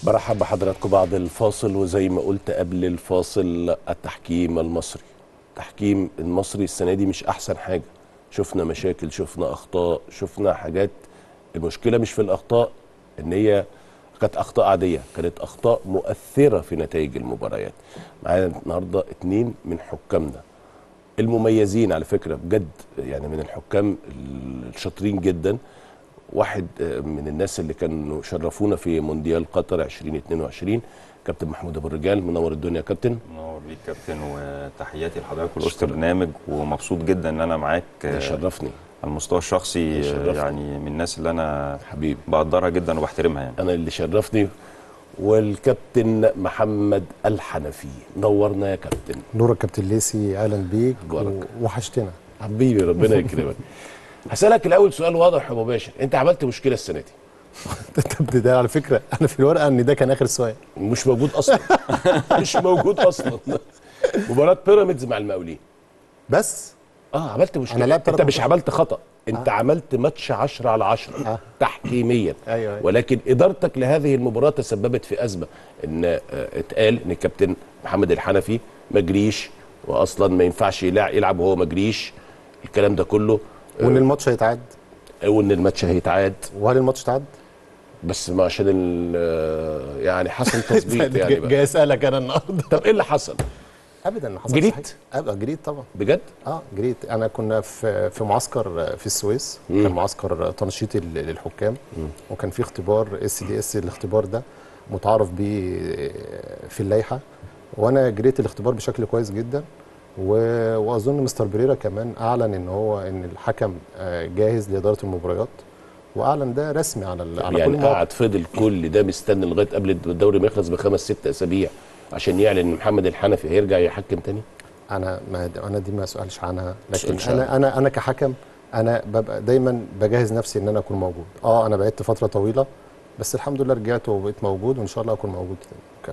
برحب بحضراتكم بعد الفاصل وزي ما قلت قبل الفاصل التحكيم المصري التحكيم المصري السنه دي مش احسن حاجه شفنا مشاكل شفنا اخطاء شفنا حاجات المشكله مش في الاخطاء ان هي كانت اخطاء عاديه كانت اخطاء مؤثره في نتائج المباريات معانا النهارده اتنين من حكامنا المميزين على فكره بجد يعني من الحكام الشاطرين جدا واحد من الناس اللي كانوا شرفونا في مونديال قطر 2022 كابتن محمود ابو الرجال منور الدنيا يا كابتن منور بيك كابتن وتحياتي لحضرتك ولاسره البرنامج ومبسوط جدا ان انا معاك شرفني على المستوى الشخصي شرفني. يعني من الناس اللي انا حبيبي بقدرها جدا وبحترمها يعني انا اللي شرفني والكابتن محمد الحنفي نورنا يا كابتن نورك كابتن ليسي اهلا بيك أخبارك؟ وحشتنا حبيبي ربنا يكرمك هسألك الأول سؤال واضح ومباشر أنت عملت مشكلة السنة دي طب ده على فكره انا في الورقه ان ده كان اخر سؤال مش موجود أصلا مش موجود أصلا مباراة بيراميدز مع المقاولين بس اه عملت مشكلة أنا لعبت أنت تلات مش ماتشات. عملت خطأ أنت عملت ماتش 10 على 10 آه. تحكيميا أيوة، أيوة. ولكن إدارتك لهذه المباراة تسببت في أزمة إن آه، اتقال إن الكابتن محمد الحنفي ما جريش وأصلا ما ينفعش يلع- يلعب وهو ما جريش الكلام ده كله وان الماتش هيتعاد وإن الماتش هيتعاد وهل الماتش اتعاد؟ بس ما عشان ال- يعني حصل تظبيط يعني جاي بقى. جاي اسالك انا النهارده طب ايه اللي حصل ابدا ما حصلش جريت؟ حاجة. ابدا جريت طبعا بجد اه جريت انا كنا في في معسكر في السويس مم. كان معسكر تنشيطي لل- للحكام وكان في اختبار اس دي اس الاختبار ده متعارف بيه في اللائحه وانا جريت الاختبار بشكل كويس جدا و- واظن مستر بريرا كمان اعلن ان هو ان الحكم آه، جاهز لاداره المباريات واعلن ده رسمي على ال- على كل يعني موقع قعد فضل كل ده مستني لغايه قبل الدوري ما يخلص بخمس ست اسابيع عشان يعلن ان محمد الحنفي هيرجع يحكم تاني انا ما انا دي ما اسالش عنها لكن تسألش انا عنها. انا انا كحكم انا ببقى دايما بجهز نفسي ان انا اكون موجود اه انا بعدت فتره طويله بس الحمد لله رجعت وبقيت موجود وان شاء الله اكون موجود تاني كمل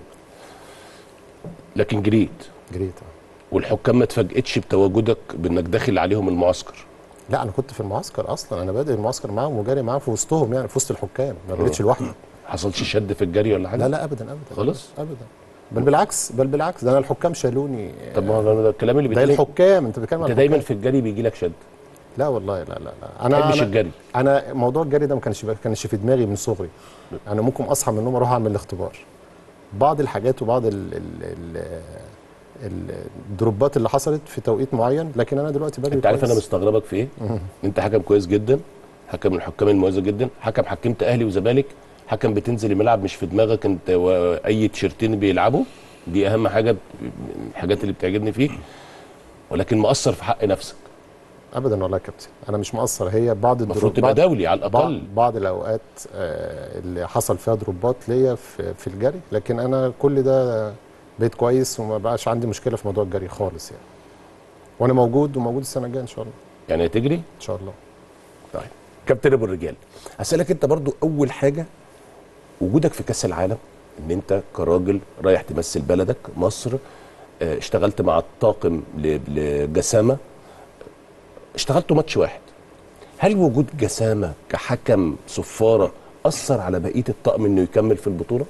لكن جريت جريت آه. والحكام ما اتفاجئتش بتواجدك بانك داخل عليهم المعسكر لا انا كنت في المعسكر اصلا انا بادئ المعسكر معاهم وجاري معاهم في وسطهم يعني في وسط الحكام ما بديتش لوحدي حصلش شد في الجري ولا حاجه لا لا ابدا ابدا خالص؟ ابدا بل بالعكس بل بالعكس ده انا الحكام شالوني طب ما هو ده الكلام اللي ده بيتقال الحكام انت بتتكلم عن انت دايما الحكام. في الجري بيجي لك شد لا والله لا لا لا ما انا تحبش أنا- الجري انا موضوع الجري ده ما كانش ما كانش في دماغي من صغري انا ممكن اصحى من النوم اروح اعمل الاختبار بعض الحاجات وبعض ال ال ال ال- الدروبات اللي حصلت في توقيت معين لكن انا دلوقتي بجري انت عارف كويس. انا مستغربك في ايه انت حكم كويس جدا حكم من الحكام المميزه جدا حكم حكمت اهلي وزمالك حكم بتنزل الملعب مش في دماغك انت واي تيشرتين بيلعبوا دي اهم حاجه من الحاجات اللي بتعجبني فيك ولكن مؤثر في حق نفسك ابدا والله يا كابتن انا مش مقصر هي بعض المفروض الدروبات تبقى دولي على بعض, الاقل بعض الاوقات آه، اللي حصل فيها دروبات ليا في, في الجري لكن انا كل ده بقيت كويس وما بقاش عندي مشكله في موضوع الجري خالص يعني وانا موجود وموجود السنه الجايه ان شاء الله يعني هتجري ان شاء الله طيب كابتن ابو الرجال اسالك انت برضو اول حاجه وجودك في كاس العالم ان انت كراجل رايح تمثل بلدك مصر آه، اشتغلت مع الطاقم ل- لجسامه اشتغلتوا ماتش واحد هل وجود جسامه كحكم صفاره اثر على بقيه الطاقم انه يكمل في البطوله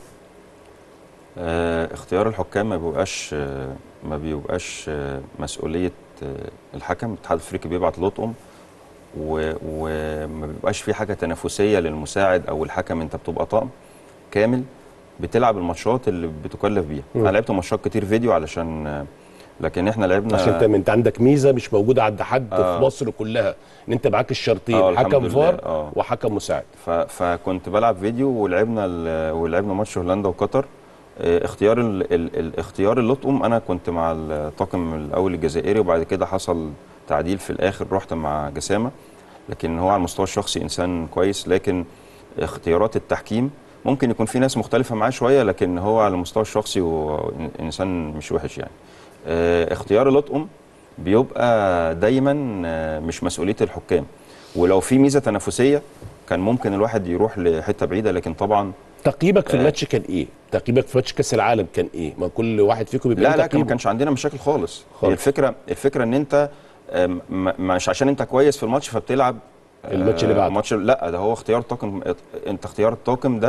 آه، اختيار الحكام ما بيبقاش آه، ما بيبقاش آه، مسؤوليه آه، الحكم الاتحاد الافريقي بيبعت لطقم و- وما بيبقاش في حاجه تنافسيه للمساعد او الحكم انت بتبقى طقم كامل بتلعب الماتشات اللي بتكلف بيها انا لعبت ماتشات كتير فيديو علشان آه، لكن احنا لعبنا عشان انت انت عندك ميزه مش موجوده عند حد آه. في مصر كلها ان انت معاك الشرطين آه، الحمد حكم لله، فار آه. وحكم مساعد ف... فكنت بلعب فيديو ولعبنا ال... ولعبنا ماتش هولندا وقطر آه، اختيار ال... ال... ال... اختيار اللطقم انا كنت مع الطاقم الاول الجزائري وبعد كده حصل تعديل في الاخر رحت مع جسامه لكن هو على المستوى الشخصي انسان كويس لكن اختيارات التحكيم ممكن يكون في ناس مختلفه معاه شويه لكن هو على المستوى الشخصي هو انسان مش وحش يعني آه، اختيار اللطقم بيبقى دايما آه، مش مسؤوليه الحكام ولو في ميزه تنافسيه كان ممكن الواحد يروح لحته بعيده لكن طبعا تقييمك في الماتش كان ايه؟ تقييمك في ماتش كاس العالم كان ايه؟ ما كل واحد فيكم بيبقى لا له لا كان- ما تقييمه. كانش عندنا مشاكل خالص, خالص. الفكره الفكره ان انت آم، م- مش عشان انت كويس في الماتش فبتلعب الماتش اللي بعده. ماتش لا ده هو اختيار طاقم انت اختيار الطاقم ده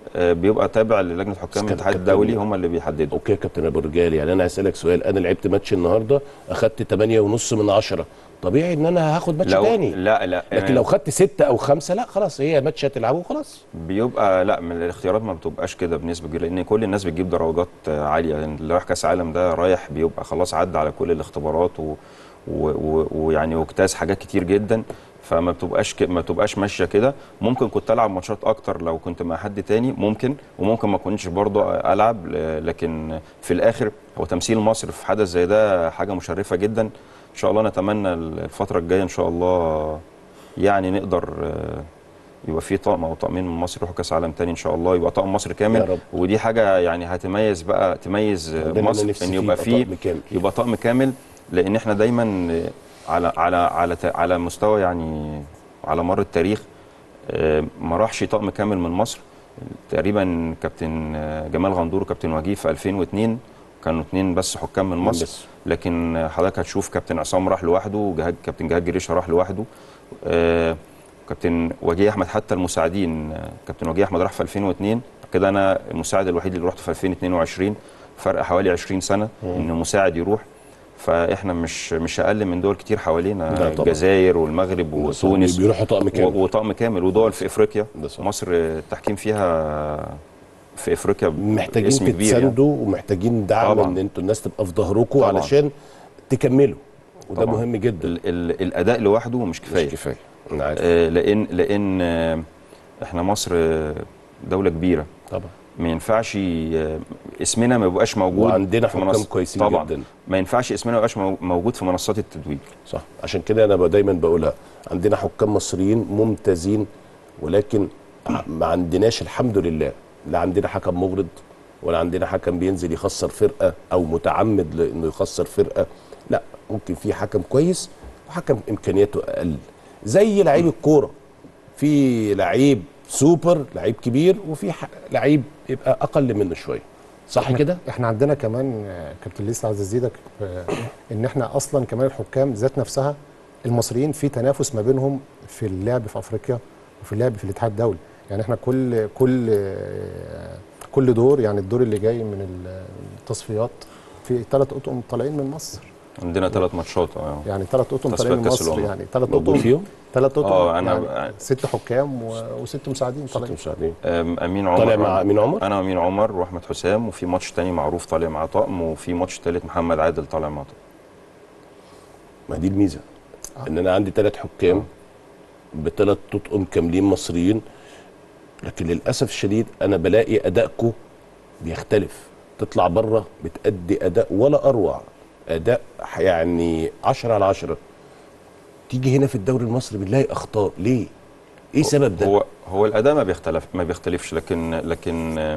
آه، بيبقى تابع للجنه حكام كابتن- الاتحاد كابتن- الدولي هم اللي بيحددوا اوكي يا كابتن ابو رجال يعني انا هسالك سؤال انا لعبت ماتش النهارده اخدت 8 ونص من 10 طبيعي ان انا هاخد ماتش لو تاني لا لا لكن أنا- لو خدت ستة او خمسة لا خلاص هي ماتش هتلعبه وخلاص بيبقى لا من الاختيارات ما بتبقاش كده بنسبه كبيره لان كل الناس بتجيب درجات آه، عاليه يعني اللي رايح كاس عالم ده رايح بيبقى خلاص عدى على كل الاختبارات و- و- و- ويعني واجتاز حاجات كتير جدا فما بتبقاش ك... ما بتبقاش ماشيه كده ممكن كنت العب ماتشات اكتر لو كنت مع حد تاني ممكن وممكن ما كنتش برضه العب ل- لكن في الاخر هو تمثيل مصر في حدث زي ده حاجه مشرفه جدا ان شاء الله نتمنى الفتره الجايه ان شاء الله يعني نقدر آه، يبقى في طقم او طقمين من مصر يروحوا كاس عالم تاني ان شاء الله يبقى طقم مصر يا كامل رب. ودي حاجه يعني هتميز بقى تميز ده اللي أنا مصر نفسي ان فيه، يبقى يبقى فيه طقم كامل. يبقى طقم كامل لان احنا دايما على على على على مستوى يعني على مر التاريخ آه، ما راحش طقم كامل من مصر تقريبا كابتن آه، جمال غندور وكابتن وجيه في 2002 كانوا اتنين بس حكام من مصر بس. لكن حضرتك هتشوف كابتن عصام راح لوحده وجهاد كابتن جهاد جريشه راح لوحده آه، كابتن وجيه احمد حتى المساعدين آه، كابتن وجيه احمد راح في 2002 كده انا المساعد الوحيد اللي رحت في 2022 فرق حوالي 20 سنه ان مساعد يروح فاحنا مش مش اقل من دول كتير لا حوالينا طبعا. الجزائر والمغرب وتونس بيروحوا طقم كامل و- وطقم كامل ودول في افريقيا ده صح. مصر التحكيم فيها في افريقيا محتاجين اسم كبير يعني. تتساندوا ومحتاجين دعم طبعا. ان انتوا الناس تبقى في ظهركم طبعا. علشان تكملوا وده طبعا. مهم جدا ال ال الاداء لوحده مش كفايه مش كفايه انا عارف آه، لان لان آه، احنا مصر آه، دوله كبيره طبعا ما ينفعش آه، اسمنا ما يبقاش موجود وعندنا في حكام منص- كويسين طبعا جدا. ما ينفعش اسمنا ما يبقاش مو- موجود في منصات التتويج صح عشان كده انا ب- دايما بقولها عندنا حكام مصريين ممتازين ولكن ع- ما عندناش الحمد لله لا عندنا حكم مغرض ولا عندنا حكم بينزل يخسر فرقه او متعمد لانه يخسر فرقه لا ممكن في حكم كويس وحكم امكانياته اقل زي لعيب الكوره في لعيب سوبر لعيب كبير وفي ح- لعيب يبقى اقل منه شويه صح احنا- كده احنا عندنا كمان آه، كابتن لسه عايز ازيدك آه، ان احنا اصلا كمان الحكام ذات نفسها المصريين في تنافس ما بينهم في اللعب في افريقيا وفي اللعب في الاتحاد الدولي يعني احنا كل كل آه، كل دور يعني الدور اللي جاي من التصفيات في ثلاث اطقم طالعين من مصر عندنا ثلاث ماتشات اه يعني ثلاث اطقم تصفيات طالعين من كأس مصر الأمم. يعني ثلاث موجود اطقم فيهم ثلاث اطقم آه، أنا يعني ب- ست حكام و- وست مساعدين ست طالعين مساعدين آم، امين عمر طالع مع امين عمر انا امين عمر واحمد حسام وفي ماتش تاني معروف طالع مع طقم وفي ماتش تالت محمد عادل طالع مع طقم ما دي الميزه ان انا عندي ثلاث حكام بثلاث تطقم كاملين مصريين لكن للاسف الشديد انا بلاقي ادائكم بيختلف تطلع بره بتأدي اداء ولا اروع اداء يعني 10 على 10 تيجي هنا في الدوري المصري بنلاقي اخطاء ليه ايه سبب ده هو هو الاداء ما بيختلف ما بيختلفش لكن لكن آه،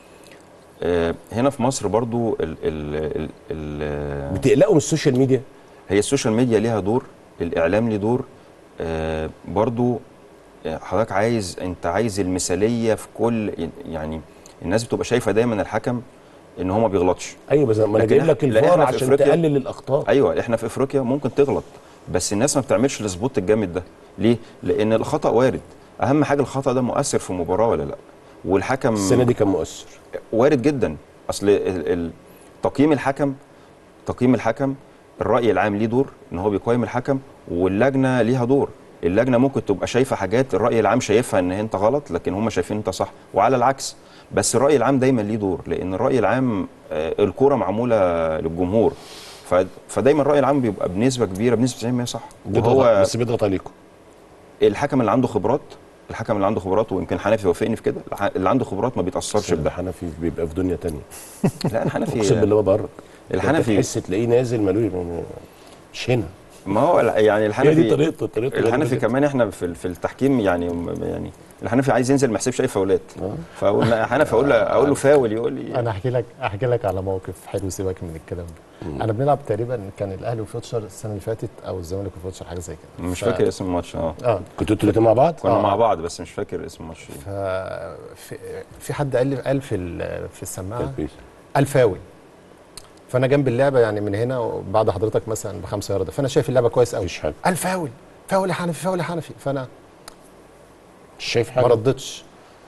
آه، هنا في مصر برضو ال ال ال ال بتقلقوا من السوشيال ميديا هي السوشيال ميديا ليها دور الاعلام ليه دور آه، برضو آه، حضرتك عايز انت عايز المثاليه في كل يعني الناس بتبقى شايفه دايما الحكم ان هو ما بيغلطش ايوه بس ما انا لكن جايب إحنا- لك لا، الفار إحنا في عشان أفريقيا- تقلل الاخطاء ايوه احنا في افريقيا ممكن تغلط بس الناس ما بتعملش السبوت الجامد ده ليه لان الخطا وارد اهم حاجه الخطا ده مؤثر في المباراه ولا لا والحكم السنه دي كان مؤثر وارد جدا اصل ال- ال- تقييم الحكم تقييم الحكم الراي العام ليه دور ان هو بيقيم الحكم واللجنه ليها دور اللجنه ممكن تبقى شايفه حاجات الراي العام شايفها ان انت غلط لكن هم شايفين انت صح وعلى العكس بس الراي العام دايما ليه دور لان الراي العام آه، الكوره معموله للجمهور ف- فدايما الراي العام بيبقى بنسبه كبيره بنسبه 90% صح بيضغط وهو بس بيضغط عليكم الحكم اللي عنده خبرات الحكم اللي عنده خبرات ويمكن حنفي يوافقني في كده الح- اللي عنده خبرات ما بيتاثرش الشاب بده حنفي بيبقى في دنيا تانية لا الحنفي اقسم بالله ما بهرج الحنفي- تحس تلاقيه نازل ملوي مش هنا ما هو ال- يعني هي دي الحنفي طريقته طريقته غريبة الحنفي جدا. كمان احنا في في التحكيم يعني يعني الحنفي عايز ينزل ما يحسبش اي فاولات فقلنا حنفي اقول له اقول له فاول يقول لي انا احكي لك احكي لك على موقف حلو سيبك من الكلام ده انا بنلعب تقريبا كان الاهلي وفيوتشر السنه اللي فاتت او الزمالك وفيوتشر حاجه زي كده مش ف- فاكر اسم الماتش اه اه كنتوا انتوا الاتنين مع بعض؟ كنا آه. مع بعض بس مش فاكر اسم الماتش إيه. ف في, في حد قال لي قال في ال- في السماعه كويس. قال فاول فانا جنب اللعبه يعني من هنا وبعد حضرتك مثلا بخمسه يارده فانا شايف اللعبه كويس قوي مفيش حاجه قال فاول فاول يا حنفي فاول يا حنفي فانا مش شايف ما حاجه ردتش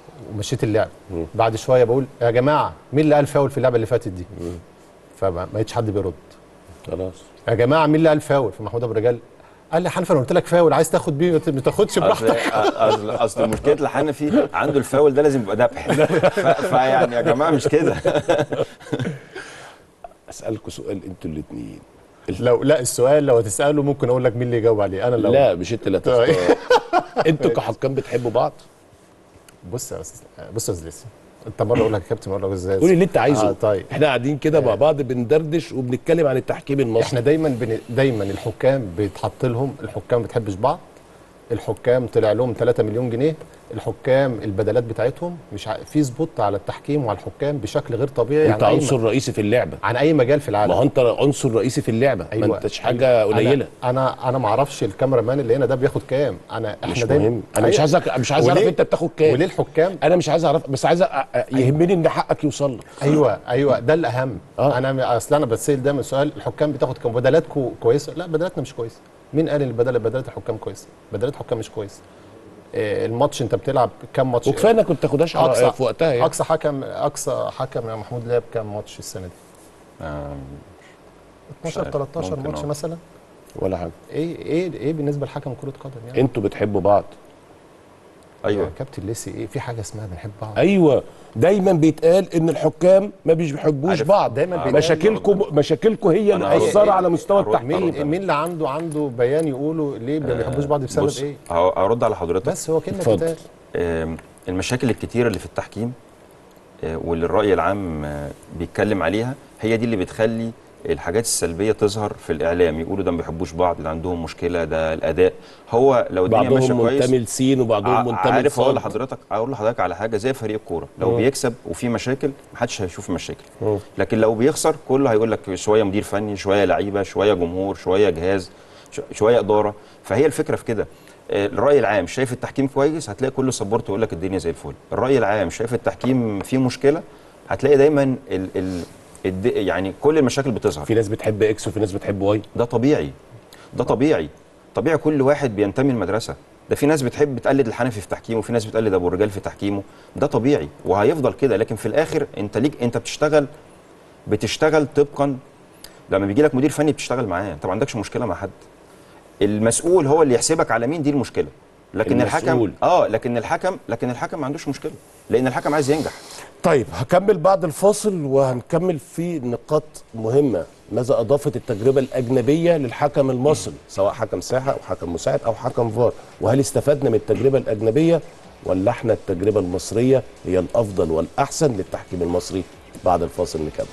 ومشيت اللعب بعد شويه بقول يا جماعه مين اللي قال فاول في اللعبه اللي فاتت دي فما ما لقيتش حد بيرد خلاص يا جماعه مين اللي قال فاول فمحمود ابو رجال قال لي حنفي انا قلت لك فاول عايز تاخد بيه ما تاخدش اصل براحتك اصل اصل مشكله الحنفي عنده الفاول ده لازم يبقى ذبح ف- فيعني يا جماعه مش كده اسالكم سؤال انتوا الاثنين لو لا السؤال لو تساله ممكن اقول لك مين اللي يجاوب عليه انا لو لا مش انت اللي طيب. هتختار انتوا كحكام بتحبوا بعض بص يا استاذ بص يا استاذ لسه انت مره اقول لك يا كابتن مره ازاي قولي اللي انت عايزه آه طيب احنا قاعدين كده مع بعض بندردش وبنتكلم عن التحكيم المصري احنا دايما بن... دايما الحكام بيتحط لهم الحكام ما بتحبش بعض الحكام طلع لهم 3 مليون جنيه الحكام البدلات بتاعتهم مش ع... في سبوت على التحكيم وعلى الحكام بشكل غير طبيعي انت عن اي عنصر م... رئيسي في اللعبه عن اي مجال في العالم ما هو انت عنصر رئيسي في اللعبه أيوة. ما انتش حاجه أيوة. قليله انا انا, أنا ما اعرفش الكاميرا مان اللي هنا ده بياخد كام انا احنا مش دايما مهم انا مش عايز أك- مش عايز اعرف وليه- انت بتاخد كام وليه الحكام انا مش عايز اعرف بس عايز أ- أ- يهمني ان حقك يوصل لك ايوه ايوه ده الاهم آه. آه. انا اصل انا بتسال دايما سؤال الحكام بتاخد كام بدلاتكم كويسه لا بدلاتنا مش كويسه مين قال ان البدل بدلات الحكام كويسه بدلات الحكام مش كويسه إيه الماتش انت بتلعب كام ماتش وكفايه انك كنت تاخدهاش على- اقصى في وقتها يعني اقصى حكم اقصى حكم يا محمود لعب كام ماتش السنه دي آم، 12 عارف. 13 ممكن ماتش آه. مثلا ولا حاجه ايه ايه ايه بالنسبه لحكم كره قدم يعني انتوا بتحبوا بعض يا ايوه كابتن ليسي ايه في حاجه اسمها بنحب بعض ايوه دايما بيتقال ان الحكام ما بيحبوش عارف. بعض دايما بيتقال مشاكلكم مشاكلكم هي أنا اللي هروح- مأثره على مستوى هروح- التحكيم مين مين اللي عنده عنده بيان يقوله ليه ما بيحبوش بعض بسبب بص ايه هو- هرد على حضرتك بس هو كلمه اتفضل. بتتقال آم، المشاكل الكتيرة اللي في التحكيم آه، واللي الرأي العام آه، بيتكلم عليها هي دي اللي بتخلي الحاجات السلبية تظهر في الإعلام يقولوا ده ما بيحبوش بعض ده عندهم مشكلة ده الأداء هو لو الدنيا ماشية بعضهم كويس منتمي لسين وبعضهم ع- منتمي عارف اقول لصاد. لحضرتك اقول لحضرتك على حاجه زي فريق الكوره لو مم. بيكسب وفي مشاكل محدش هيشوف المشاكل مم. لكن لو بيخسر كله هيقول لك شويه مدير فني شويه لعيبه شويه جمهور شويه جهاز ش- شويه اداره فهي الفكره في كده آه، الراي العام شايف التحكيم كويس هتلاقي كله سبورت ويقول لك الدنيا زي الفل الراي العام شايف التحكيم فيه مشكله هتلاقي دايما ال ال الد- يعني كل المشاكل بتظهر في ناس بتحب اكس وفي ناس بتحب واي ده طبيعي ده طبيعي طبيعي كل واحد بينتمي لمدرسه ده في ناس بتحب تقلد الحنفي في تحكيمه وفي ناس بتقلد ابو الرجال في تحكيمه ده طبيعي وهيفضل كده لكن في الاخر انت ليك انت بتشتغل بتشتغل طبقا لما بيجي لك مدير فني بتشتغل معاه انت ما عندكش مشكله مع حد المسؤول هو اللي يحسبك على مين دي المشكله لكن الحكم المسؤول. اه لكن الحكم لكن الحكم ما عندوش مشكله لان الحكم عايز ينجح طيب هكمل بعد الفاصل وهنكمل في نقاط مهمة ماذا أضافت التجربة الأجنبية للحكم المصري سواء حكم ساحة أو حكم مساعد أو حكم فار وهل استفدنا من التجربة الأجنبية ولا احنا التجربة المصرية هي الأفضل والأحسن للتحكيم المصري بعد الفاصل نكمل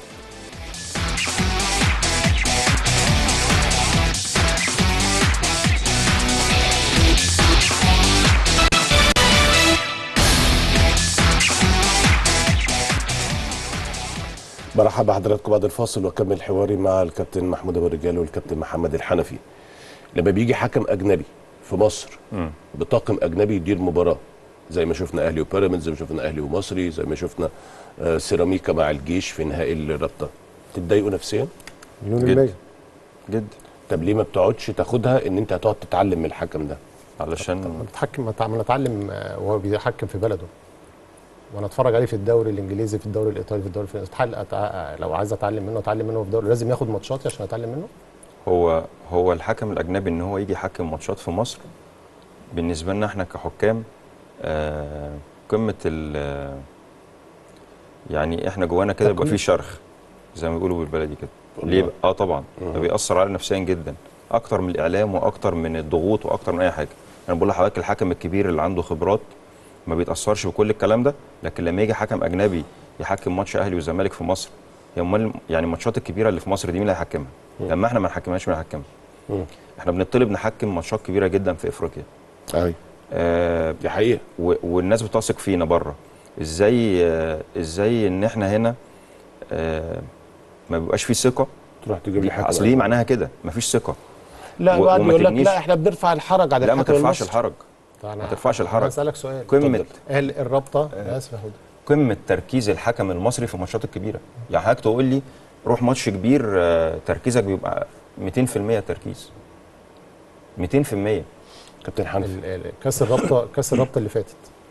برحب بحضراتكم بعد الفاصل واكمل حواري مع الكابتن محمود ابو الرجال والكابتن محمد الحنفي لما بيجي حكم اجنبي في مصر بطاقم اجنبي يدير مباراه زي ما شفنا اهلي وبيراميدز زي ما شفنا اهلي ومصري زي ما شفنا آه، سيراميكا مع الجيش في نهائي الرابطه تتضايقوا نفسيا مليون جد. المية جدا طب ليه ما بتقعدش تاخدها ان انت هتقعد تتعلم من الحكم ده علشان بتحكم ما تعمل اتعلم آه، وهو بيحكم في بلده وانا اتفرج عليه في الدوري الانجليزي في الدوري الايطالي في الدوري الفرنسي أتحل- أتع- لو عايز اتعلم منه اتعلم منه في الدوري لازم ياخد ماتشاتي عشان اتعلم منه هو هو الحكم الاجنبي ان هو يجي يحكم ماتشات في مصر بالنسبه لنا احنا كحكام آه، قمه ال آه، يعني احنا جوانا كده يبقى تقويم. في شرخ زي ما بيقولوا بالبلدي كده والله. ليه بقى؟ اه طبعا ده بيأثر علينا نفسيا جدا اكتر من الاعلام واكتر من الضغوط واكتر من اي حاجه انا بقول لحضرتك الحكم الكبير اللي عنده خبرات ما بيتاثرش بكل الكلام ده لكن لما يجي حكم اجنبي يحكم ماتش اهلي والزمالك في مصر هي امال يعني الماتشات الكبيره اللي في مصر دي مين اللي هيحكمها لما احنا ما نحكمهاش مين اللي هيحكمها مم. احنا بنطلب نحكم ماتشات كبيره جدا في افريقيا ايوه آه دي حقيقه و- والناس بتثق فينا بره ازاي آه ازاي ان احنا هنا آه ما بيبقاش في ثقه تروح تجيب لي حكم اصل دي معناها كده مفيش ثقه لا و- بعد وما يقول لك تبنيش- لا احنا بنرفع الحرج على لا ما الحكم ترفعش المصري. الحرج فأنا ما ترفعش الحرج. أنا اسالك سؤال قمه هل الرابطه انا اسف يا حوده قمه تركيز الحكم المصري في الماتشات الكبيره يعني حضرتك تقول لي روح ماتش كبير آه، تركيزك بيبقى 200% تركيز 200% كابتن حنفي ال- ال- كاس الرابطه كاس الرابطه اللي فاتت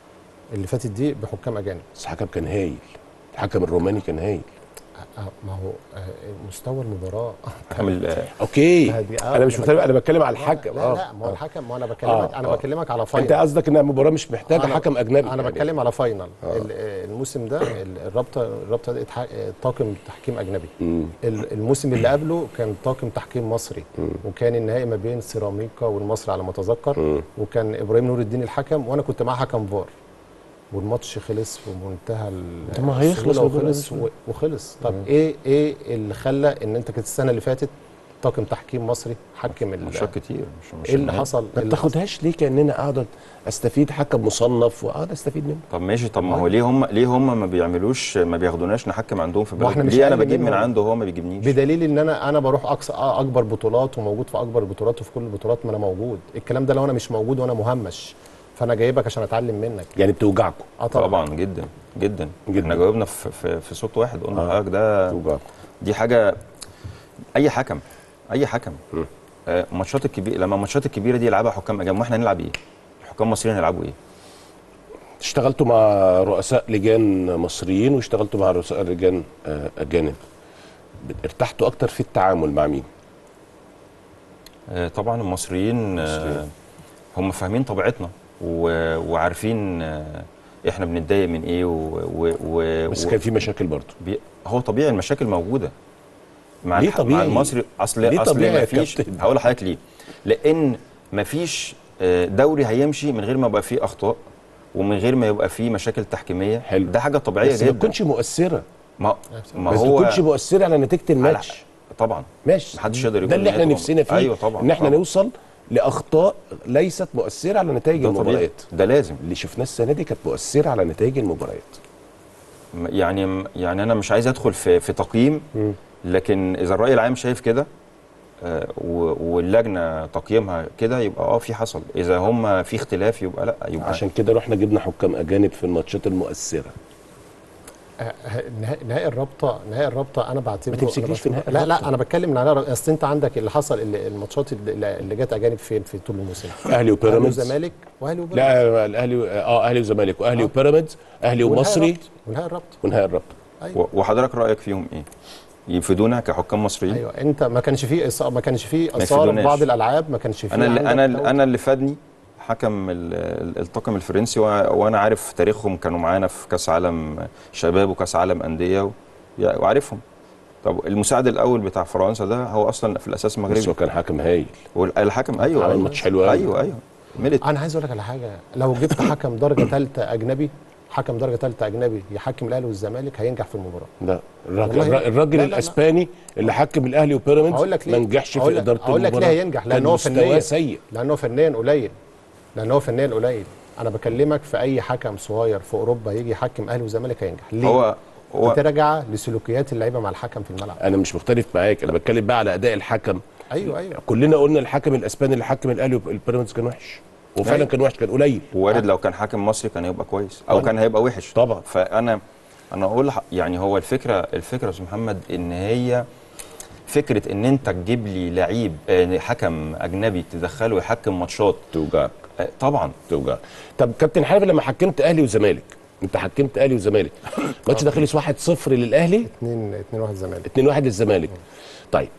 اللي فاتت دي بحكام اجانب بس الحكم كان هايل الحكم الروماني كان هايل آه، ما هو آه، مستوى المباراه عامل آه، اوكي ما دي- آه، انا مش أنا بتكلم انا بتكلم على لا، الحكم لا لا ما هو الحكم ما انا بكلمك آه، انا آه. بكلمك على انت فاينل قصدك ان المباراه مش محتاجه أنا- حكم اجنبي انا يعني. بتكلم على فاينل ال- آه، الموسم ده ال- الرابطه الرابطه دي اتح- آه، طاقم تحكيم اجنبي مم. ال- الموسم اللي قبله كان طاقم تحكيم مصري وكان النهائي ما بين سيراميكا والمصري على ما اتذكر مم. وكان ابراهيم نور الدين الحكم وانا كنت معاه حكم فار والماتش خلص في منتهى ال- طب ما هيخلص السهولة بكرة وخلص بإذن و- وخلص طب ايه ايه اللي خلى ان انت كنت السنه اللي فاتت طاقم تحكيم مصري حكم ال- ماتشات كتير مش مش ايه اللي النهائي. حصل ما إيه اللي حصل؟ بتاخدهاش ليه كاننا اقعد استفيد حكم مصنف واقعد استفيد منه طب ماشي طب ما هو ليه هم ليه هم ما بيعملوش ما بياخدوناش نحكم عندهم في ما احنا بلد مش ليه انا أقل بجيب من منهم. عنده وهو ما بيجيبنيش بدليل ان انا انا بروح اقصى آه اكبر بطولات وموجود في اكبر البطولات وفي كل البطولات ما انا موجود الكلام ده لو انا مش موجود وانا مهمش فانا جايبك عشان اتعلم منك يعني بتوجعكم اه طبعا, طبعا جدا جدا جداً. احنا جاوبنا في, في, في صوت واحد قلنا آه. حضرتك ده بتوجعكم دي حاجه اي حكم اي حكم م. آه، الماتشات الكبيره لما الماتشات الكبيره دي يلعبها حكام اجانب واحنا هنلعب ايه؟ الحكام المصريين هيلعبوا ايه؟ اشتغلتوا مع رؤساء لجان مصريين واشتغلتوا مع رؤساء لجان آه، اجانب ارتحتوا اكتر في التعامل مع مين آه، طبعا المصريين آه، المصريين. هم فاهمين طبيعتنا و- وعارفين آه، احنا بنتضايق من ايه و, و, و بس و- كان في مشاكل برضه بي هو طبيعي المشاكل موجوده مع ليه الح- مع طبيعي؟ المصري اصل ليه اصل طبيعي يا ما فيش كابتن؟ هقول لحضرتك ليه لان ما فيش آه، دوري هيمشي من غير ما يبقى فيه اخطاء ومن غير ما يبقى فيه مشاكل تحكيميه حلو. ده حاجه طبيعيه بس ما جدا تكونش مؤثره ما ما بس ما هو تكونش مؤثره على نتيجه الماتش طبعا ماشي محدش يقدر يقول ده اللي إن احنا هي نفسنا فيه أيوة طبعاً، ان احنا طبعاً. نوصل لاخطاء ليست مؤثره على نتائج ده طبيعي المباريات ده لازم اللي شفناه السنه دي كانت مؤثره على نتائج المباريات م- يعني يعني انا مش عايز ادخل في في تقييم لكن اذا الراي العام شايف كده آه، و- واللجنه تقييمها كده يبقى اه في حصل اذا هم في اختلاف يبقى لا يبقى عشان كده رحنا جبنا حكام اجانب في الماتشات المؤثره آه، نهائي نهائي الرابطه نهائي الرابطه انا بعتبره ما تمسكنيش أنا في نهائي لا الرابطة. لا انا بتكلم من على اصل انت عندك اللي حصل اللي الماتشات اللي, اللي جت اجانب فين في طول الموسم اهلي اهلي وبيراميدز وزمالك واهلي وبيراميدز لا الاهلي اه اهلي وزمالك واهلي آه. وبيراميدز اهلي ونهائي ومصري الرابطة. ونهائي الرابطه ونهائي الرابطه ايوه و- وحضرتك رايك فيهم ايه يفيدونا كحكام مصريين ايوه انت ما كانش فيه إص- ما كانش فيه اثار يفيدوناش. بعض الالعاب ما كانش فيه انا اللي عندك انا دوت. انا اللي فادني حكم ال- ال- الطاقم الفرنسي وأ- وانا عارف تاريخهم كانوا معانا في كاس عالم شباب وكاس عالم انديه و- يع- وعارفهم طب المساعد الاول بتاع فرنسا ده هو اصلا في الاساس بس مغربي هو كان حكم هايل والحكم ايوه عمل ايوه ماتش حلو قوي. ايوه ايوه ميلت انا عايز اقول لك على حاجه لو جبت حكم درجه ثالثه اجنبي حكم درجه ثالثه اجنبي يحكم الاهلي والزمالك هينجح في المباراه لا الراجل, والله- الراجل, الراجل لا، لا، لا. الاسباني اللي حكم الاهلي وبيراميدز اقول لك ليه ما نجحش في أقول لك- اداره اقول لك ليه المباراه هينجح كان لان هو مستواه فنيا سيء لان هو فنيا قليل لان هو فنيا قليل انا بكلمك في اي حكم صغير في اوروبا يجي يحكم اهلي وزمالك هينجح ليه هو هو بترجع لسلوكيات اللعيبه مع الحكم في الملعب انا مش مختلف معاك انا بتكلم بقى على اداء الحكم ايوه ايوه كلنا قلنا الحكم الاسباني اللي حكم الاهلي والبيراميدز كان وحش وفعلا أيوة. كان وحش كان قليل وارد لو كان حاكم مصري كان هيبقى كويس او طبعاً. كان هيبقى وحش طبعا فانا انا اقول لح- يعني هو الفكره الفكره يا استاذ محمد ان هي فكره ان انت تجيب لي لعيب آه، حكم اجنبي تدخله يحكم ماتشات توجعك آه، طبعا توجعك طب كابتن حنفي لما حكمت اهلي وزمالك انت حكمت اهلي وزمالك الماتش ده خلص 1-0 للاهلي 2 2 1 زمالك 2-1 للزمالك طيب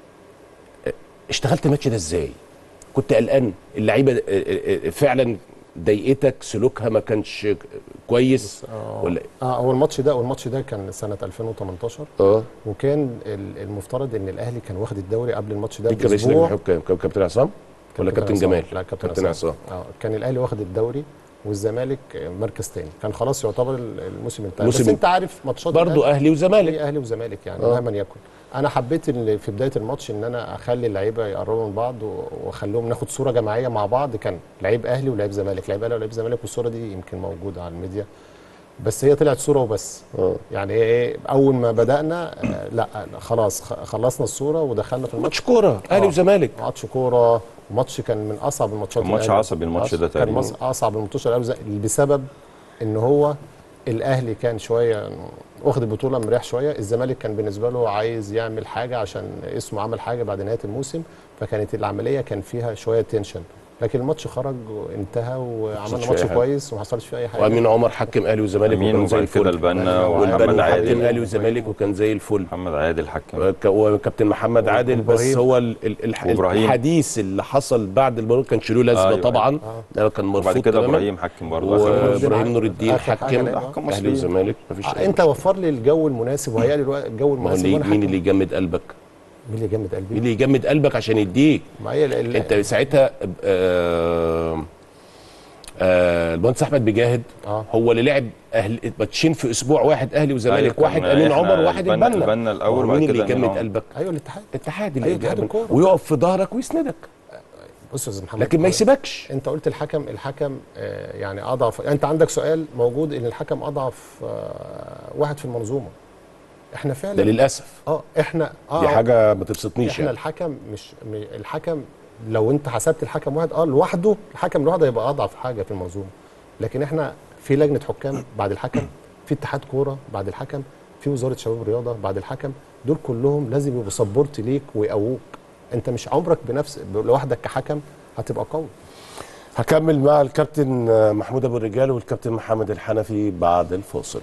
اه، اشتغلت الماتش ده ازاي كنت قلقان اللعيبه اه، اه، اه، فعلا ضايقتك سلوكها ما كانش كويس ولا إيه؟ اه هو الماتش ده والماتش ده كان سنه 2018 اه وكان ال- المفترض ان الاهلي كان واخد الدوري قبل الماتش ده دي كان رئيس باسبوع لجنه الحكام كان كابتن عصام ولا كابتن عصام. جمال لا كابتن, كابتن عصام عصام اه كان الاهلي واخد الدوري والزمالك مركز تاني كان خلاص يعتبر الموسم انتهى بس موسم- انت عارف ماتشات برضو الأهلي- اهلي وزمالك اهلي وزمالك يعني آه. مهما يكن انا حبيت إن في بدايه الماتش ان انا اخلي اللعيبه يقربوا من بعض و- واخليهم ناخد صوره جماعيه مع بعض كان لعيب اهلي ولعيب زمالك لعيب اهلي ولعيب زمالك والصوره دي يمكن موجوده على الميديا بس هي طلعت صوره وبس اه يعني هي ايه اول ما بدانا آه، لا خلاص خ- خلصنا الصوره ودخلنا في الماتش ماتش كوره اهلي آه. وزمالك ماتش كوره ماتش كان من اصعب الماتشات ماتش الأهلي. عصبي الماتش ده كان تقريبا مص- اصعب الماتشات الاهلي وز- بسبب ان هو الاهلي كان شويه واخد البطوله مريح شويه الزمالك كان بالنسبه له عايز يعمل حاجه عشان اسمه عمل حاجه بعد نهايه الموسم فكانت العمليه كان فيها شويه تنشن لكن الماتش خرج وانتهى وعملنا حصلش ماتش فيه حاجة. كويس وما حصلش فيه اي حاجه وامين عمر حكم اهلي وزمالك امين وكان زي وبعد كده الفل البنا ومحمد والبنا حكم عادل اهلي وزمالك وكان زي الفل محمد عادل حكم ك- وكابتن محمد عادل بس وإبراهيم. هو ال- ال- الح- وإبراهيم. الحديث اللي حصل بعد المباراه كان له لازمه أيوة، طبعا ده كان مرفوض وبعد كده تماماً. ابراهيم حكم برضه آخر ماتش. وابراهيم نور الدين آخر حاجة حكم لعبها. أحكام اهلي مصريين. وزمالك مفيش آه، أي انت وفر لي الجو المناسب وهيأ لي الوقت- الجو ما هو المناسب اللي وانا مين حكم. اللي يجمد قلبك؟ مين اللي جامد قلبي مين اللي يجمد قلبك عشان يديك؟ ما هي ال- ال- انت ساعتها آه آه المهندس احمد بجاهد آه. هو اللي لعب اهل ماتشين في اسبوع واحد اهلي وزمالك أيوة، كان واحد امين إحنا عمر وواحد البنا- البنا البنا الأول مين وبعد اللي كده أمين يجمد عمر. قلبك؟ ايوه الاتحاد الاتحاد اللي أيوة، اتحاد يجمد الكورة. ويقف في ظهرك ويسندك بص يا استاذ محمد لكن ما يسيبكش انت قلت الحكم الحكم آه، يعني اضعف انت عندك سؤال موجود ان الحكم اضعف آه، واحد في المنظومه احنا فعلا ده للاسف اه احنا اه دي حاجه ما تبسطنيش احنا يعني الحكم مش م- الحكم لو انت حسبت الحكم واحد اه لوحده الحكم لوحده هيبقى اضعف حاجه في المنظومه لكن احنا في لجنه حكام بعد الحكم في اتحاد كوره بعد الحكم في وزاره شباب والرياضه بعد الحكم دول كلهم لازم يبقوا سبورت ليك ويقووك انت مش عمرك بنفس لوحدك كحكم هتبقى قوي هكمل مع الكابتن محمود ابو الرجال والكابتن محمد الحنفي بعد الفاصل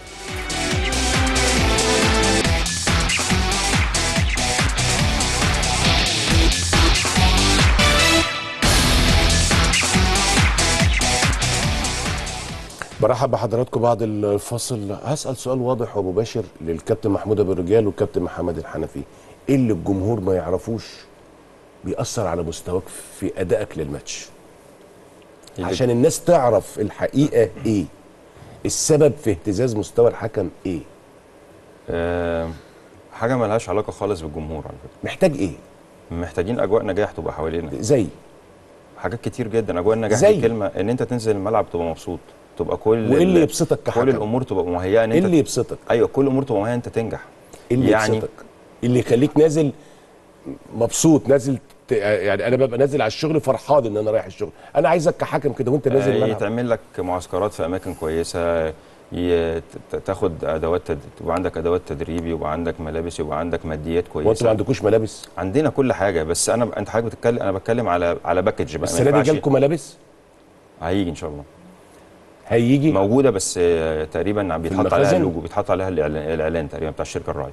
برحب بحضراتكم بعد الفاصل هسأل سؤال واضح ومباشر للكابتن محمود ابو الرجال والكابتن محمد الحنفي ايه اللي الجمهور ما يعرفوش بيأثر على مستواك في أدائك للماتش اللي- عشان الناس تعرف الحقيقة ايه السبب في اهتزاز مستوى الحكم ايه آه، حاجه ملهاش علاقه خالص بالجمهور على فكره محتاج ايه محتاجين اجواء نجاح تبقى حوالينا زي حاجات كتير جدا اجواء النجاح زي؟ دي كلمه ان انت تنزل الملعب تبقى مبسوط تبقى كل وايه اللي ال- يبسطك كل كحكم الامور تبقى مهيئه ان ايه انت اللي يبسطك ايوه كل الامور تبقى مهيئه انت تنجح ايه اللي يعني- يبسطك اللي يخليك نازل مبسوط نازل ت... يعني انا ببقى نازل على الشغل فرحان ان انا رايح الشغل انا عايزك كحكم كده وانت نازل آه، الملعب يتعمل لك معسكرات في اماكن كويسه ي- ت- تاخد ادوات تد... تبقى عندك ادوات تدريب يبقى عندك ملابس يبقى عندك ماديات وانتوا ما كويسه عندكوش ملابس عندنا كل حاجه بس انا ب... انت حضرتك بتتكلم انا بتكلم على على باكج بقى ما السنه دي ينفعش- جالكم ملابس هيجي ان شاء الله هيجي موجوده بس آه، تقريبا بيتحط عليها المخازن؟ اللوجو بيتحط عليها الاعلان, الإعلان تقريبا بتاع الشركه الراعيه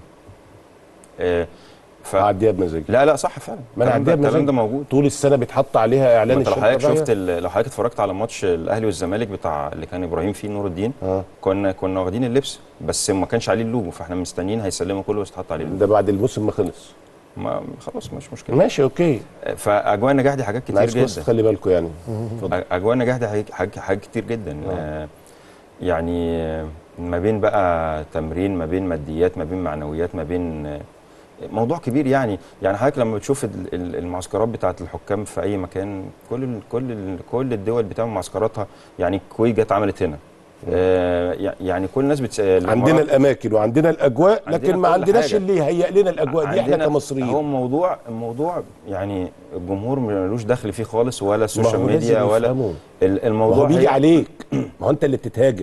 آه، ف... هعديها بمزاج لا لا صح فعلا ما انا الكلام ده- هعديها الكلام ده بمزاج موجود طول السنه بيتحط عليها اعلان ما انت لو الشركة حضرتك الراعية. شفت ال- لو حضرتك اتفرجت على ماتش الاهلي والزمالك بتاع اللي كان ابراهيم فيه نور الدين اه كنا كنا واخدين اللبس بس ما كانش عليه اللوجو فاحنا مستنيين هيسلموا كله بس يتحط عليه اللوجو ده بعد الموسم ما خلص ما خلاص مش مشكله ماشي اوكي فاجواء النجاح دي حاجات انا كتير عايز بس جدا تخلي بالكم يعني اتفضل اجواء النجاح دي حاجات- حاجات حاجات كتير جدا آه. آه، يعني آه، ما بين بقى تمرين ما بين ماديات ما بين معنويات ما بين آه، موضوع كبير يعني يعني حضرتك لما بتشوف ال- ال- المعسكرات بتاعه الحكام في اي مكان كل ال- كل ال- كل الدول بتعمل معسكراتها يعني الكويت جت عملت هنا آه، يع- يعني كل الناس بتس... عندنا الاماكن وعندنا الاجواء عندنا لكن ما كل عندناش حاجة. اللي يهيئ لنا الاجواء دي احنا عندنا- هو كمصريين الموضوع الموضوع يعني الجمهور ملوش دخل فيه خالص ولا ما السوشيال هو لازم ميديا ولا يفهموا. ال- ما هو الموضوع بيجي هي- عليك ما هو انت اللي بتتهاجم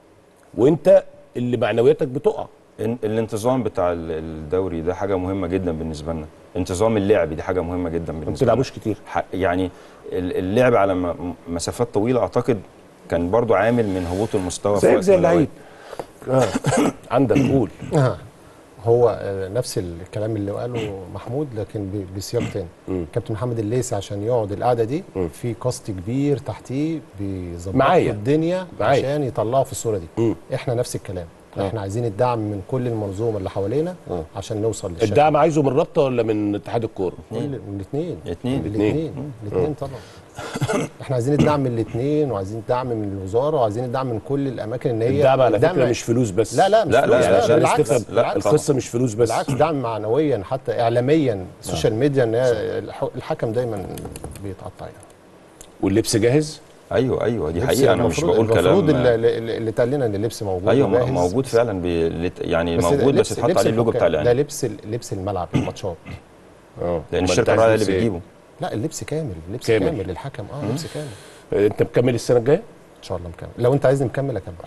وانت اللي معنوياتك بتقع ال- الانتظام بتاع ال- الدوري ده حاجه مهمه جدا بالنسبه لنا انتظام اللعب دي حاجه مهمه جدا ما بالنسبه لنا بتلعبوش كتير ح- يعني ال- اللعب على م- مسافات طويله اعتقد كان برضو عامل من هبوط المستوى في زيك وقت زي من اللعيب الأوقات. آه. عندك قول آه. هو آه، نفس الكلام اللي قاله محمود لكن ب- بسياق تاني مم. كابتن محمد الليثي عشان يقعد القعده دي مم. في كاست كبير تحتيه بيظبط معايا. الدنيا معايا. عشان يطلعوا في الصوره دي مم. احنا نفس الكلام آه. احنا عايزين الدعم من كل المنظومه اللي حوالينا آه. عشان نوصل للشكل الدعم عايزه من رابطه ولا من اتحاد الكوره كل من الاثنين اتنين. الاثنين الاثنين طبعا احنا عايزين الدعم من الاثنين وعايزين الدعم من الوزاره وعايزين الدعم من كل الاماكن ان هي الدعم على الدعم- فكره مش فلوس بس لا لا مش لا، فلوس، لا، يعني عشان الناس بالعكس تفهم بالعكس القصه مش فلوس بس بالعكس دعم معنويا حتى اعلاميا السوشيال ميديا ان هي الح- الحكم دايما بيتقطع يعني واللبس جاهز ايوه ايوه دي لبس حقيقه انا مش المفروض- بقول كلام المفروض اللي, اللي اللي اتقال لنا ان اللبس موجود ايوه وجاهز. موجود فعلا بي... لت- يعني بس ده موجود بس لبس- اتحط لبس عليه اللوجو بتاع الحكام. ده الاعلان لبس ال- لبس الملعب الماتشات اه لان أمال الشركه أنت عايز الراعيه اللي لبس إيه؟ بتجيبه لا اللبس كامل اللبس كامل. كامل, كامل للحكم اه لبس كامل انت مكمل السنه الجايه ان شاء الله مكمل لو انت عايزني مكمل اكمل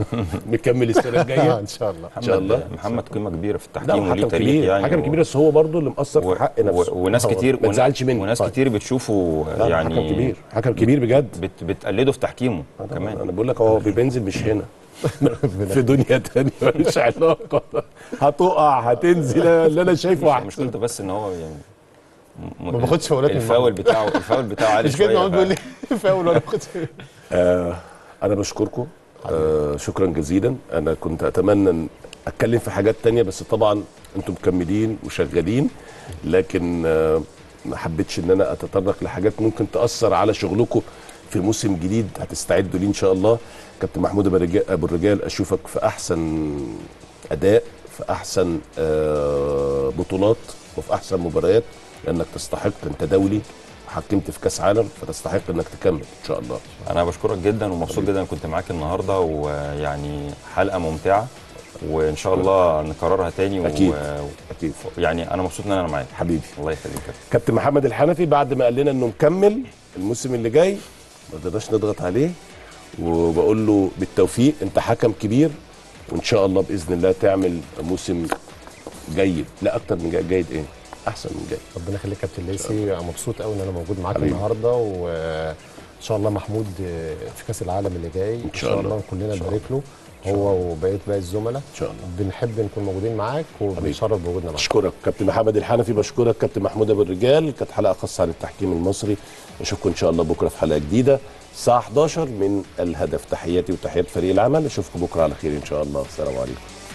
مكمل السنه الجايه ان شاء الله إن شاء الله. محمد محمد قيمه كبيره في لا التحكيم وليه حكم تاريخ كبير يعني حكم و- كبير بس هو برضه اللي مقصر و- في حق نفسه و- وناس هو كتير ما تزعلش مني. وناس طيب. كتير بتشوفه لا لا يعني حكم كبير حكم كبير بجد بت بتقلده في تحكيمه كمان كمان انا بقول لك هو بينزل مش هنا في دنيا تانية مش علاقه هتقع هتنزل اللي انا شايفه مش احسن مشكلته بس ان هو يعني م- ما باخدش فاولات من الفاول محمد. بتاعه الفاول بتاعه عالي مش كده شويه هو بيقول لي ف- فاول ولا باخد آه انا بشكركم آه شكرا جزيلا انا كنت اتمنى ان اتكلم في حاجات تانية بس طبعا انتم مكملين وشغالين لكن آه ما حبيتش ان انا اتطرق لحاجات ممكن تاثر على شغلكم في موسم جديد هتستعدوا ليه ان شاء الله كابتن محمود أبو الرجال- ابو الرجال اشوفك في احسن اداء في احسن آه بطولات وفي احسن مباريات لانك تستحق انت دولي حكمت في كاس عالم فتستحق انك تكمل ان شاء الله انا بشكرك جدا ومبسوط جدا كنت معاك النهارده ويعني حلقه ممتعه وان شاء الله نكررها تاني أكيد. و... اكيد يعني انا مبسوط ان انا معاك حبيبي الله يخليك يا كابتن. كابتن محمد الحنفي بعد ما قال لنا انه مكمل الموسم اللي جاي ما قدرناش نضغط عليه وبقول له بالتوفيق انت حكم كبير وان شاء الله باذن الله تعمل موسم جيد لا اكتر من جيد, جيد ايه احسن من جيد ربنا يخليك يا كابتن ليسي انا مبسوط قوي ان انا موجود معاك حبيبي. النهارده وان شاء الله محمود في كاس العالم اللي جاي ان شاء شاء الله. الله كلنا إن شاء نبارك له هو وبقيه باقي الزملاء ان شاء الله بنحب نكون موجودين معاك وبنشرف بوجودنا معاك اشكرك كابتن محمد الحنفي بشكرك كابتن محمود ابو الرجال كانت حلقه خاصه عن التحكيم المصري نشوفكم ان شاء الله بكره في حلقه جديده الساعه 11 من الهدف تحياتي وتحيات فريق العمل اشوفكم بكره على خير ان شاء الله السلام عليكم